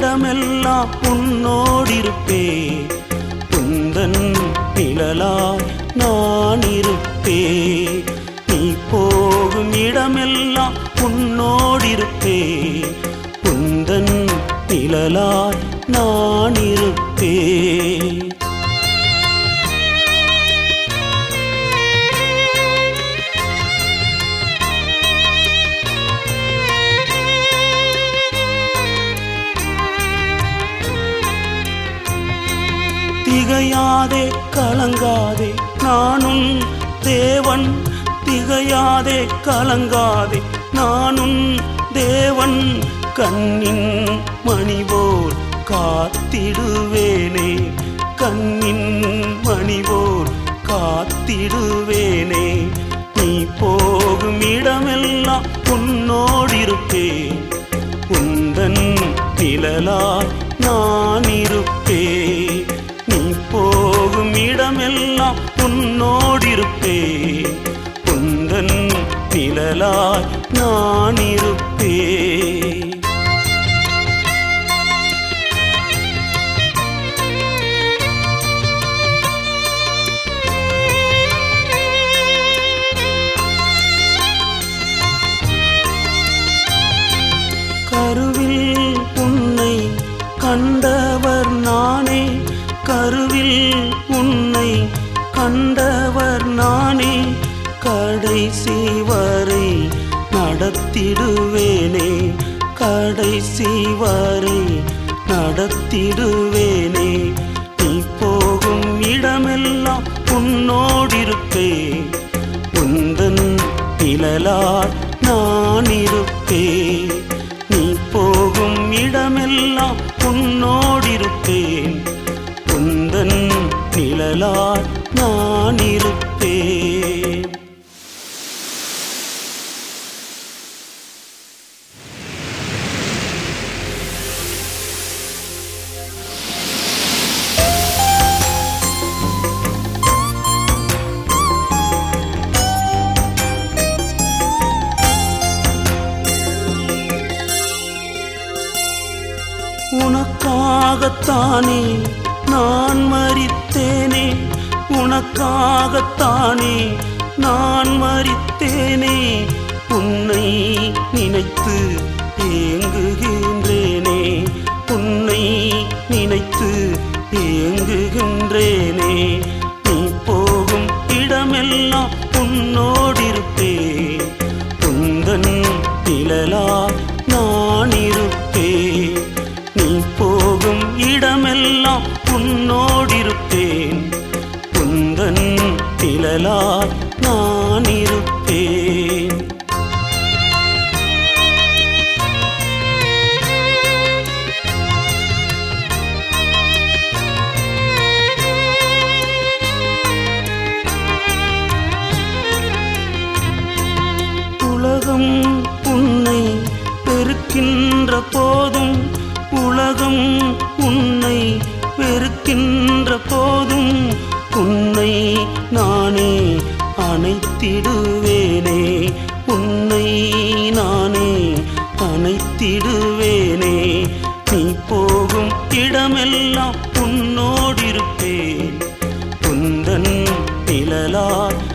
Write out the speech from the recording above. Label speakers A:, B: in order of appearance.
A: இடமெல்லாம் உன்னோடிருப்பே உந்தன் நிழலாய் நான் இருப்பே நீ போகும் இடமெல்லாம் உன்னோடிருப்பே உந்தன் நிழலாய் நான் இருப்பே திகையாதே கலங்காதே நானும் தேவன் திகையாதே கலங்காதே நானும் தேவன் கண்ணின் மணிபோல் காத்திடுவேனே கண்ணின் மணிபோல் காத்திடுவேனே நீ போகும் இடமெல்லாம் உன்னோடிருப்பேன் உந்தன் நிழலாய் நான் இருப்பே நீ போகும் இடமெல்லாம் உன்னோடிருப்பே உந்தன் நிழலாய் நான் இருப்பே கருவில் உன்னை கண்டவர் நானே கருவில் உன்னை கண்டவர் நானே கடைசி வரை நடத்திடுவேனே கடைசி வரை நடத்திடுவேனே நீ போகும் இடமெல்லாம் உன்னோடிருப்பேன் உந்தன் நிழலால் நான் இருப்பேன் நீ போகும் இடமெல்லாம் உன்னோடிருப்பேன் உந்தன் நிழலால் நான் இருப்பேன் உனக்காகத்தானே நான் மரித்தேனே உனக்காகத்தானே நான் மரித்தேனே உன்னை நினைத்து ஏங்குகின்றேனே உன்னை நினைத்து ஏங்குகின்றேனே நீ போகும் இடமெல்லாம் உன்னோடிருப்பேன் உந்தன் நிழலா நான் இருப்பேன் நீ போகும் இடமெல்லாம் உன்னோடிருப்பேன் உந்தன் நிழலால் நான் இருப்பேன் உலகம் உன்னை வெறுக்கின்ற போதும் உலகம் உன்னை வெறுக்கின்ற போதும் உன்னை நானே அணைத்திடுவேனே உன்னை நானே அணைத்திடுவேனே நீ போகும் இடமெல்லாம் உன்னோடிருப்பேன் உந்தன் நிழலால்